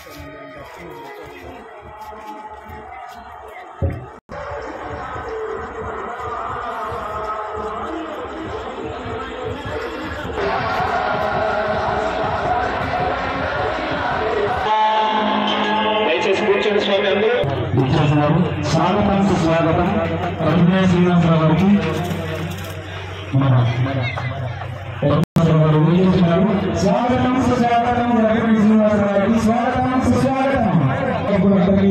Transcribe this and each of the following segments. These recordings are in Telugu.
దయచేసి కూర్చోండి స్వామి అందరూ విచ్చేస్తున్నారు స్వాగతం సుస్వాగతం రమ్య శ్రీనివాసరావు గారికి మన శ్రీనివాసరావు గారు విచ్చేస్తున్నారు. స్వాగతం సుస్వాగతం రమ్య శ్రీనివాసరావు గారికి స్వాగతం సుస్వాగతం ఇప్పుడు అక్కడికి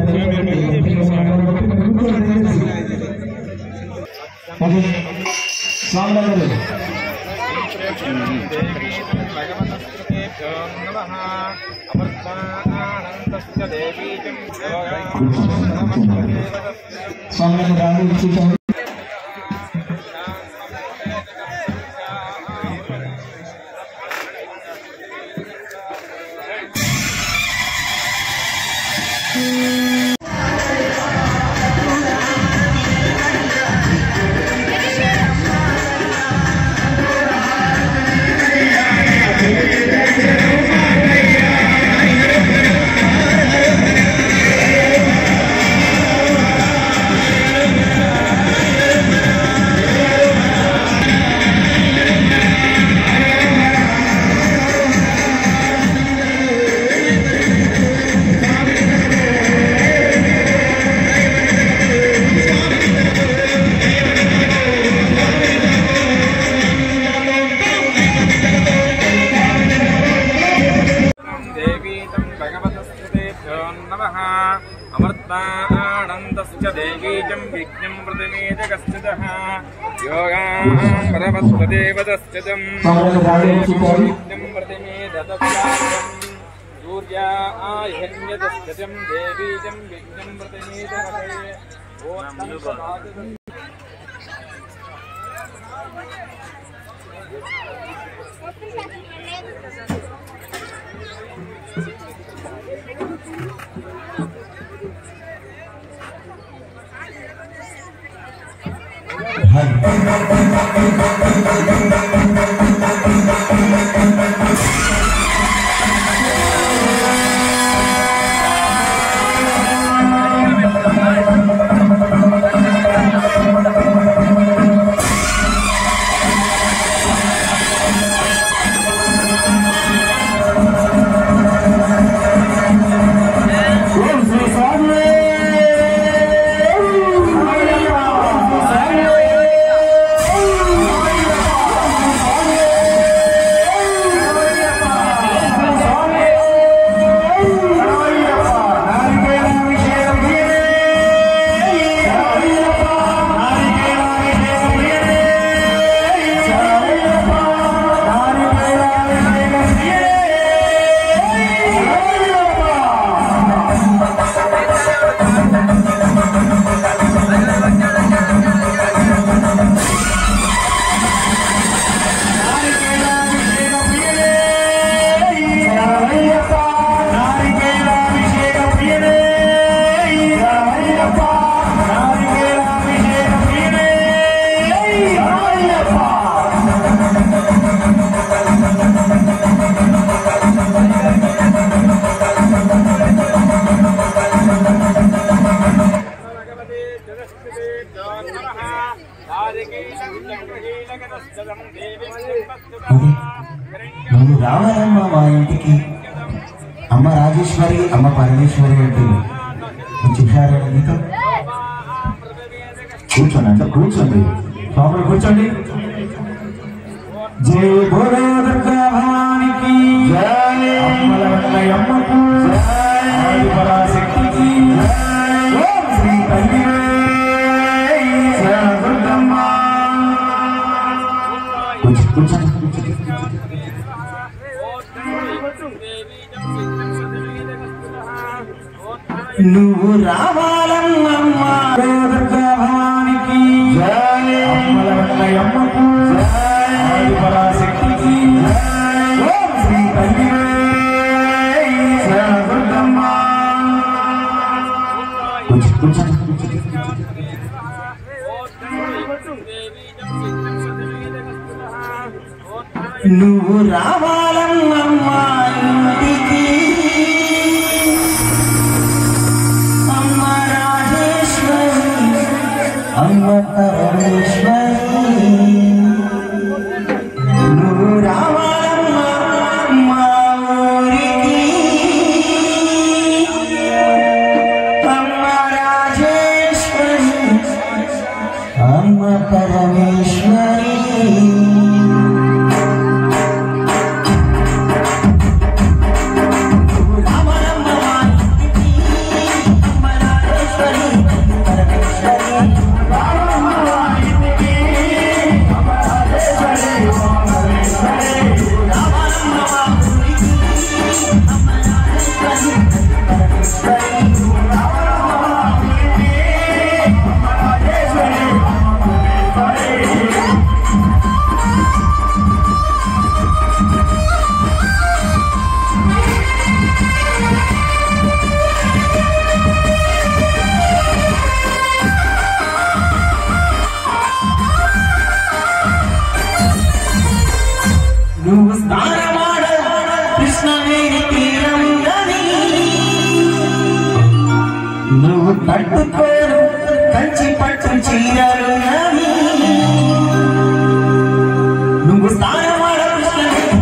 అది స్వామి గారు స్వామి గారు రాని విచ్చేసారు దేవీతం భగవతస్తుతేభ్యో నమః అమర్తానందస్య దేవీజం విఘ్నం ప్రతిమేజగశ్చితః యోగాం పరమత్వదేవతశ్చితం స్వామి గారు రాని విచ్చేసారు విఘ్నం ప్రతిమేదత్యాగం సూర్యాయన్యతశ్చితం దేవీజం విఘ్నం ప్రతిమేజగతే ఓం ఓం శ్రీ స్వామి భగవతే జగత్స్థితేభ్యో నమః ఆదికేశం చక్రహీనగతస్థలం దేవీ నువ్వు రావాలమ్మా మా ఇంటికి అమ్మ రాజేశ్వరి అమ్మ పరమేశ్వరి అంటుంది చూసారా గీతం కూర్చోండి అంట కూర్చోండి లోపల కూర్చోండి జై బోలో దుర్గా భవానికి జై అమ్మల అమ్మకు జై ఆది పరాశక్తికి జై ఓం శ్రీ తల్లి దుర్గమ్మ కూర్చో కూర్చోండి కూర్చోండి నువ్వు రావాలమ్మా దుర్గా భవానికి జై అమ్మల అమ్మకు జై ఆది పరాశక్తికి జై ఓం శ్రీ తల్లి దుర్గమ్మ కూర్చో కూర్చోండి కూర్చోండి నువ్వు రావాలమ్మా ఇంటికి అమ్మ పరమేశ్వరి నువ్వు రావాలమ్మ మా ఊరికి అమ్మ రాజేశ్వరి అమ్మ పరమేశ్వరి నువ్వు స్నానమాడ కృష్ణవేణి తీరంగని నువ్వు పట్టుకోరు కంచి పట్టు చీరలు నవి నువ్వు స్నానమాడ కృష్ణవేణి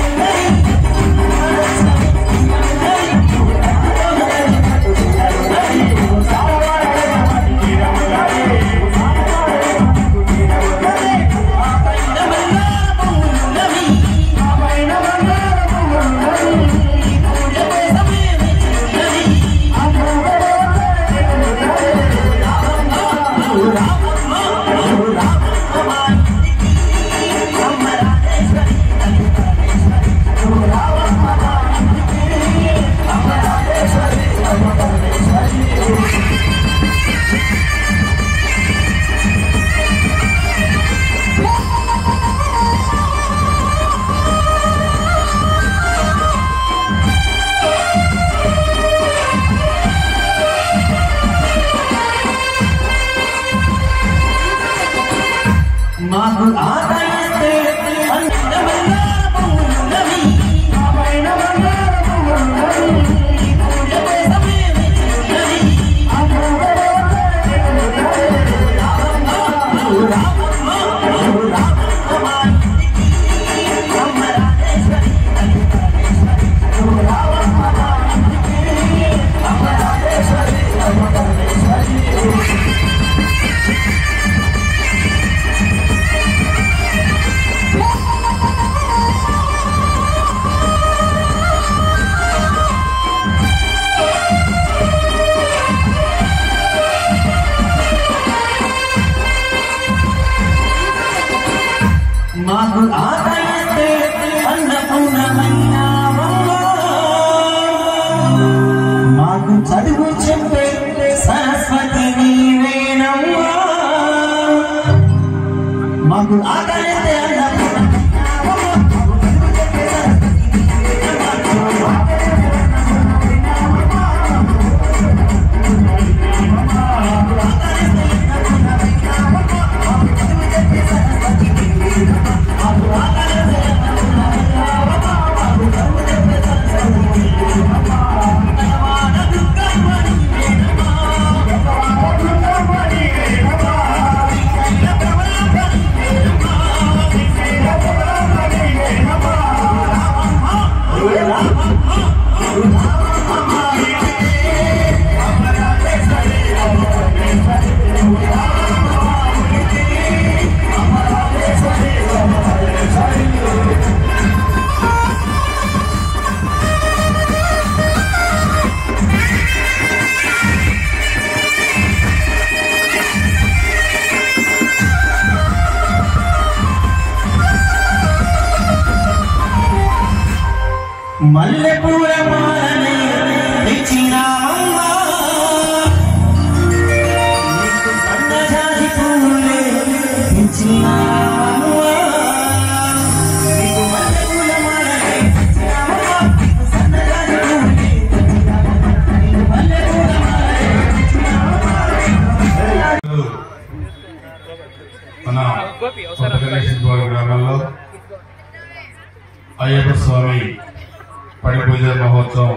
మాకు ఆదరిస్తే అందమైన పౌర్ణమి. అందమైన పౌర్ణమి. పూజపై సమయమే చిన్నది. రామమ్మ, రామమ్మ, రామమ్మ మా ఇంటికి. అమ్మ రాజేశ్వరి, తల్లి పరమేశ్వరి. రామమ్మ మా ఇంటికి. అమ్మ రాజేశ్వరి, అమ్మ పరమేశ్వరి. మాకు ఆదరిస్తే అన్నపూర్ణమైన మాకు చదువు చెప్పే సరస్వతి నీవేనమ్మా మాకు ఆదరిస్తే మల్లెపూల మాలనే తెచ్చినావమ్మా నీకు సన్నజాజి పూలే తెచ్చినావమ్మా నీకు మల్లెపూల మాలనే తెచ్చినావమ్మా నీకు సన్నజాజి పూలే తెచ్చినావమ్మా నీకు మల్లెపూల మాలనే మన కొత్త గణేశ్వర గ్రామంలో అయ్యప్ప స్వామి పడి పూజ మహోత్సవం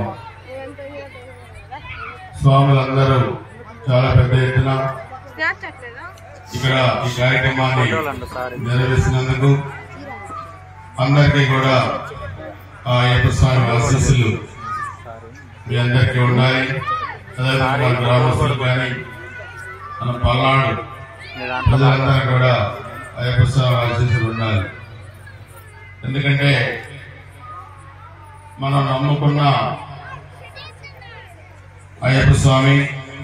స్వాములందరూ చాలా పెద్ద ఎత్తున స్నాప్ చాట్ లేదా ఇక్కడ ఈ కార్యక్రమాన్ని నిర్వహిస్తున్నందుకు అందరికీ కూడా ఆ అయ్యప్ప స్వామి ఆశీస్సులు మీ అందరికీ ఉండాలి అదేవిధంగా మన గ్రామస్తులు కానీ మన పల్నాడు ప్రజలందరూ కూడా అయ్యప్ప స్వామి ఆశీస్సులు ఉండాలి ఎందుకంటే మనం నమ్ముకున్న అయ్యప్ప స్వామి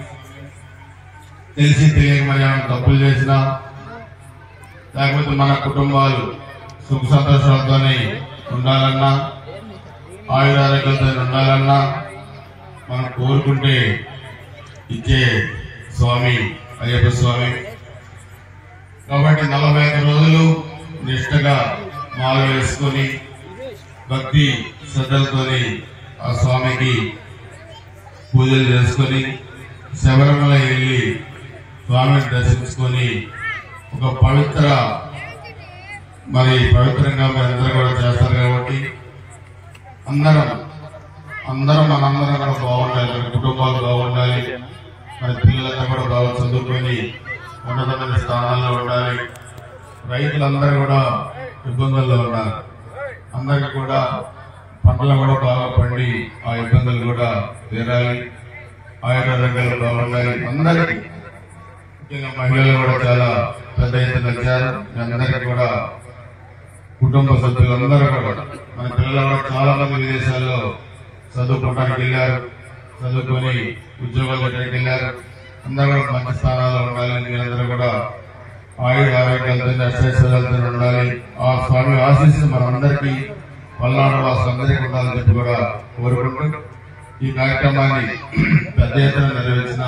తెలిసి తెలియక మనం ఏమైనా తప్పులు చేసినా లేకపోతే మన కుటుంబాలు సుఖ సంతోషాలతోనే ఉండాలన్నా ఆయురారోగ్యాలతో ఉండాలన్నా మనం కోరుకుంటే ఇచ్చే స్వామి అయ్యప్ప స్వామి కాబట్టి నలభై ఐదు రోజులు నిష్ఠగా మాల వేసుకొని భక్తి శ్రద్ధలతోని ఆ స్వామికి పూజలు చేసుకొని శబరిమల వెళ్ళి స్వామిని దర్శించుకొని ఒక పవిత్ర మరి పవిత్రంగా మరి అందరూ కూడా చేస్తారు కాబట్టి అందరం అందరం మనందరం కూడా బాగుండాలి మన కుటుంబాలు బాగుండాలి మన పిల్లలంతా కూడా బాగా చదువుకొని ఉన్నతమైన స్థానాల్లో ఉండాలి రైతులందరూ కూడా ఇబ్బందుల్లో ఉన్నారు అందరికి కూడా పంటలు కూడా బాగా పండి ఆ ఇబ్బందులు కూడా తీరాలి ఆయుర్వేదాలు బాగుండాలి అందరికీ ముఖ్యంగా మహిళలు కూడా చాలా పెద్ద ఎత్తున వచ్చారు మీ అందరికీ కూడా కుటుంబ సభ్యులందరూ కూడా మన పిల్లలు కూడా చాలా మంది విదేశాల్లో చదువుకోవడానికి వెళ్ళారు చదువుకొని ఉద్యోగాలు చేయడానికి వెళ్ళారు అందరూ కూడా మంచి స్థానాల్లో ఉండాలని మీరందరూ కూడా ఆయుర ఆరోగ్యాలతో అష్టైశ్వర్యాలతో ఉండాలి ఆ స్వామి ఆశీస్సు మనందరికీ పల్నాడు వాసులందరికీ ఉండాలని చెప్పి కూడా కోరుకుంటూ ఈ కార్యక్రమాన్ని పెద్ద ఎత్తున నిర్వహించిన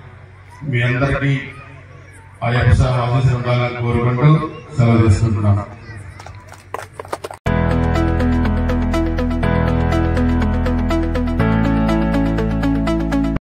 మీ అందరికీ ఆ యొక్క ఆశీస్సులు ఉండాలని కోరుకుంటూ సెలవు తీసుకుంటున్నాను